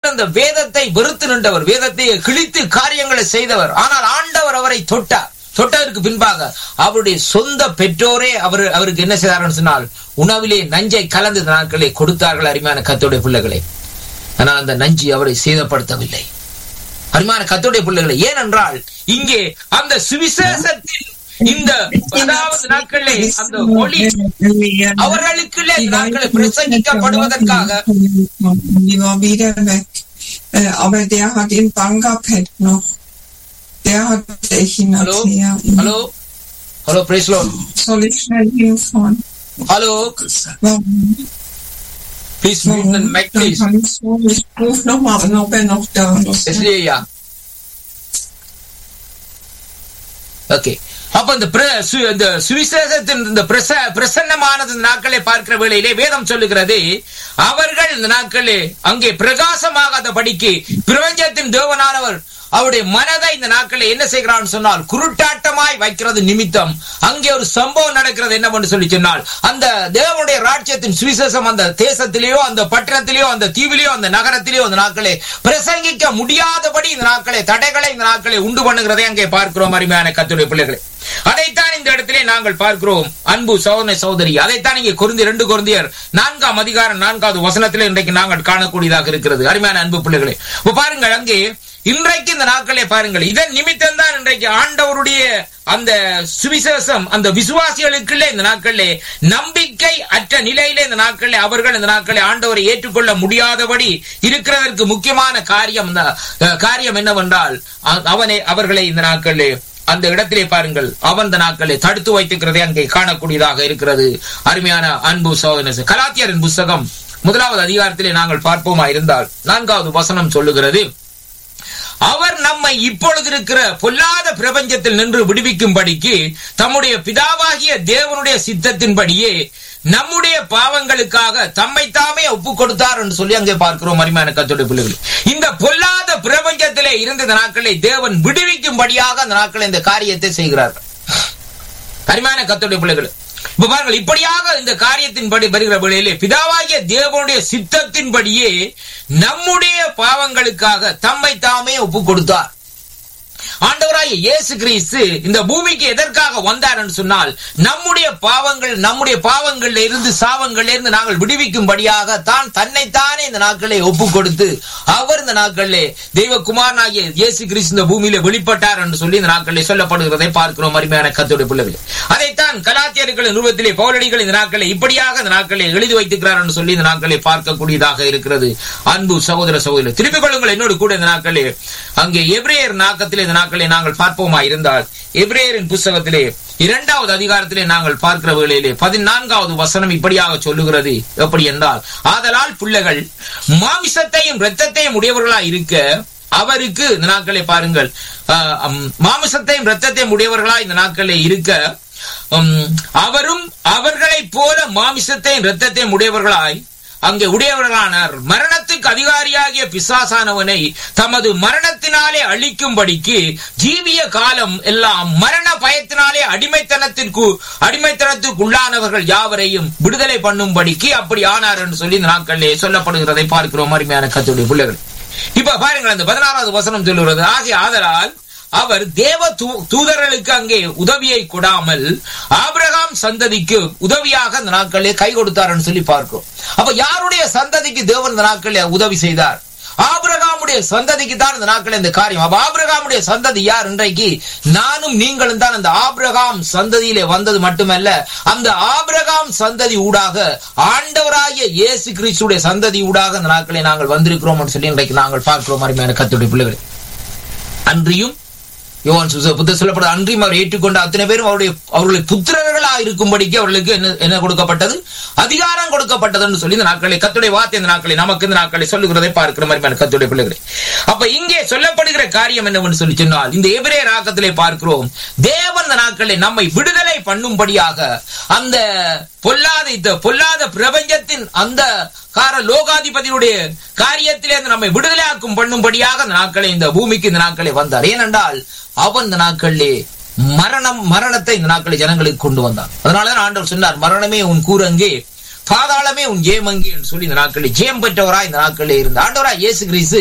அந்த வேதத்தை வெறுத்து நின்றவர் வேதத்தை கிழித்து காரியங்களை செய்தவர் ஆனால் ஆண்டவர் அவரை தொட்டார் தொட்டதற்கு பின்பாக அவருடைய சொந்த பெற்றோரே அவர் அவருக்கு என்ன செய்தார்கள் சொன்னால் உணவிலே நஞ்சை கலந்து நாட்களை கொடுத்தார்கள் அருமையான கத்தோடைய பிள்ளைகளை ஆனால் அந்த நஞ்சு அவரை சேதப்படுத்தவில்லை அருமையான கத்தோடைய பிள்ளைகளை ஏனென்றால் இங்கே அந்த சுவிசேஷத்தில் இந்த அதாவது நாட்களே அந்த மொழி அவர்களுக்குள்ளே இந்த நாட்களை பிரசங்கிக்கப்படுவதற்காக Die war wieder weg. Äh, aber der hat in Bangapet noch. Der hat ich ihn hello erzählt. Hello hello பிரேஸ்லோ Soll ich schnell hinfahren? Hello Warum? Please Warum? மைக் Dann please kann ich so, ich ruf noch mal an, ob er noch da ist. எஸ்லியா okay அப்ப இந்த பிர- சு- இந்த சுவிசேஷத்தின் இந்த பிரச பிரசன்னமானது இந்த நாட்களை பார்க்கிற வேளையிலே வேதம் சொல்லுகிறது அவர்கள் இந்த நாட்களே அங்கே பிரகாசமாகாத படிக்கு பிரபஞ்சத்தின் தேவனானவர் அவருடைய மனதை இந்த நாட்களை என்ன செய்கிறான்னு சொன்னால் குருட்டாட்டமாய் வைக்கிறது நிமித்தம் அங்கே ஒரு சம்பவம் நடக்கிறது என்னவென்று சொல்லி சொன்னால் அந்த தேவனுடைய ராஜ்யத்தின் சுவிசேஷம் அந்த தேசத்திலேயோ அந்த பட்டணத்திலேயோ அந்த தீவிலேயோ அந்த நகரத்திலேயோ அந்த நாட்களே பிரசங்கிக்க முடியாதபடி இந்த நாட்களை தடைகளை இந்த நாட்களை உண்டு பண்ணுகிறதை அங்கே பார்க்கிறோம் அருமையான கத்துடைய பிள்ளைகளை அதைத்தான் இந்த இடத்திலே நாங்கள் பார்க்கிறோம் அன்பு சோதனை சகோதரி அதைத்தான் இங்கே குருந்தி ரெண்டு குருந்தியர் நான்காம் அதிகாரம் நான்காவது வசனத்திலே இன்றைக்கு நாங்கள் காணக்கூடியதாக இருக்கிறது அருமையான அன்பு பிள்ளைகளே இப்ப பாருங்கள் அங்கே இன்றைக்கு இந்த நாட்களே பாருங்கள் இதன் நிமித்தம் தான் இன்றைக்கு ஆண்டவருடைய அந்த சுவிசேஷம் அந்த விசுவாசிகளுக்குள்ளே இந்த நாட்களிலே நம்பிக்கை அற்ற நிலையிலே இந்த நாட்களிலே அவர்கள் இந்த நாட்களை ஆண்டவரை ஏற்றுக்கொள்ள முடியாதபடி இருக்கிறதற்கு முக்கியமான காரியம் இந்த, அஹ், காரியம் என்னவென்றால் அ- அவனை அவர்களை இந்த நாட்களிலே அந்த இடத்திலே பாருங்கள் அவன் இந்த நாட்களை தடுத்து வைத்துக்கிறதை அங்கே காணக்கூடியதாக இருக்கிறது அருமையான அன்பு சோதனை கலாத்தியரின் புஸ்தகம் முதலாவது அதிகாரத்திலே நாங்கள் பார்ப்போமா இருந்தால் நான்காவது வசனம் சொல்லுகிறது அவர் நம்மை இப்பொழுது இருக்கிற பொல்லாத பிரபஞ்சத்தில் நின்று விடுவிக்கும்படிக்கு தம்முடைய பிதாவாகிய தேவனுடைய சித்தத்தின்படியே நம்முடைய பாவங்களுக்காக தம்மை தாமே ஒப்பு கொடுத்தார் என்று சொல்லி அங்கே பார்க்கிறோம் அருமையான கத்தோடைய பிள்ளைகள் இந்த பொல்லாத பிரபஞ்சத்திலே இருந்த இந்த நாட்களை தேவன் விடுவிக்கும்படியாக அந்த நாட்களை இந்த காரியத்தை செய்கிறார்கள் அருமையான கத்தோடைய பிள்ளைகள் இப்ப பாருங்கள் இப்படியாக இந்த காரியத்தின்படி வருகிற வேளையிலே பிதாவாகிய தேவனுடைய சித்தத்தின்படியே நம்முடைய பாவங்களுக்காக தம்மை தாமே ஒப்பு கொடுத்தார் ஆண்டவராகிய இயேசு கிறிஸ்து இந்த பூமிக்கு எதற்காக வந்தார் என்று சொன்னால் நம்முடைய பாவங்கள் நம்முடைய பாவங்கள்ல இருந்து சாவங்கள்ல இருந்து நாங்கள் விடுவிக்கும்படியாக தான் தன்னைத்தானே இந்த நாட்களை ஒப்பு கொடுத்து அவர் இந்த நாட்களிலே தெய்வகுமாரனாகிய இயேசு கிறிஸ்து இந்த பூமியில வெளிப்பட்டார் என்று சொல்லி இந்த நாட்களிலே சொல்லப்படுகிறதை பார்க்கிறோம் அருமையான கத்தோட பிள்ளைகள் அதைத்தான் கலாத்தியர்களின் உருவத்திலே பௌலடிகள் இந்த நாட்களை இப்படியாக இந்த நாட்களை எழுதி வைத்துக்கிறார் என்று சொல்லி இந்த நாட்களை பார்க்கக்கூடியதாக இருக்கிறது அன்பு சகோதர சகோதரர் திருப்பிக் கொள்ளுங்கள் என்னோடு கூட இந்த நாட்களே அங்கே எப்ரேயர் நாக்கத்திலே இந்த நாட்களை நாங்கள் பார்ப்போமா இருந்தால் எப்ரேயரின் புஸ்தகத்திலே இரண்டாவது அதிகாரத்திலே நாங்கள் பார்க்கிற வேளையிலே பதினான்காவது வசனம் இப்படியாக சொல்லுகிறது எப்படி என்றால் ஆதலால் பிள்ளைகள் மாமிசத்தையும் இரத்தத்தையும் உடையவர்களாய் இருக்க அவருக்கு இந்த நாட்களை பாருங்கள் ஆஹ், அம், மாமிசத்தையும் இரத்தத்தையும் உடையவர்களாய் இந்த நாட்களே இருக்க உம், அவரும் அவர்களைப் போல மாமிசத்தையும் இரத்தத்தையும் உடையவர்களாய் அங்கே உடையவர்களானார் மரணத்துக்கு அதிகாரியாகிய பிசாசானவனை தமது மரணத்தினாலே அழிக்கும்படிக்கு ஜீவிய காலம் எல்லாம் மரண பயத்தினாலே அடிமைத்தனத்திற்கு அடிமைத்தனத்திற்கு உள்ளானவர்கள் யாவரையும் விடுதலை பண்ணும்படிக்கு அப்படி ஆனார் என்று சொல்லி இந்த நாட்களிலே சொல்லப்படுகிறதை பார்க்கிறோம் அருமையான கத்துடைய பிள்ளைகள் இப்ப பாருங்கள் அந்த பதினாறாவது வசனம் சொல்லுகிறது ஆகிய ஆதலால் அவர் தேவ தூ- தூதர்களுக்கு அங்கே உதவியை கொடாமல் ஆபிரகாம் சந்ததிக்கு உதவியாக அந்த நாட்களிலே கை கொடுத்தார்னு சொல்லி பார்க்கிறோம் அப்ப யாருடைய சந்ததிக்கு தேவன் இந்த நாட்களிலே உதவி செய்தார் ஆபிரகாமுடைய சந்ததிக்கு தான் இந்த நாட்கள் இந்த காரியம் அப்ப ஆபிரகாமுடைய சந்ததி யார் இன்றைக்கு நானும் நீங்களும் தான் அந்த ஆபிரகாம் சந்ததியிலே வந்தது மட்டுமல்ல அந்த ஆபிரகாம் சந்ததி ஊடாக ஆண்டவராகிய இயேசு கிறிஸ்துடைய சந்ததி ஊடாக அந்த நாட்களை நாங்கள் வந்திருக்கிறோம் சொல்லி இன்றைக்கு நாங்கள் பார்க்கிறோம் அருமையான கத்துடைய பிள்ளைகள் அன்றியும் யோவான் சுச புத்த சொல்லப்படுது அன்றியும் அவர் ஏற்றுக்கொண்ட அத்தனை பேரும் அவருடைய அவர்களுடைய புத்திரர்களா இருக்கும்படிக்கு அவர்களுக்கு என்ன என்ன கொடுக்கப்பட்டது அதிகாரம் கொடுக்கப்பட்டதுன்னு சொல்லி இந்த நாட்களை கத்துடைய வார்த்தை இந்த நாட்களை நமக்கு இந்த நாட்களை சொல்லுகிறதை பார்க்கிற மாதிரி கத்துடைய பிள்ளைகளை அப்ப இங்கே சொல்லப்படுகிற காரியம் என்னவென்று சொல்லி சொன்னால் இந்த எபிரே ராக்கத்திலே பார்க்கிறோம் தேவன் இந்த நாட்களை நம்மை விடுதலை பண்ணும்படியாக அந்த பொல்லாத இந்த பொல்லாத பிரபஞ்சத்தின் அந்த கார லோகாதிபதியுடைய காரியத்திலே அந்த நம்மை விடுதலையாக்கும் பண்ணும்படியாக அந்த நாட்களை இந்த பூமிக்கு இந்த நாட்களை வந்தார் ஏனென்றால் அவன் இந்த நாட்களிலே மரணம் மரணத்தை இந்த நாட்களை ஜனங்களுக்கு கொண்டு வந்தான் அதனாலதான் ஆண்டவர் சொன்னார் மரணமே உன் கூரங்கே பாதாளமே உன் ஜெயமங்கே என்று சொல்லி இந்த நாட்களில் ஜெயம் பெற்றவராய் இந்த நாட்களிலே இருந்த ஆண்டவராய் இயேசு கிறிஸ்து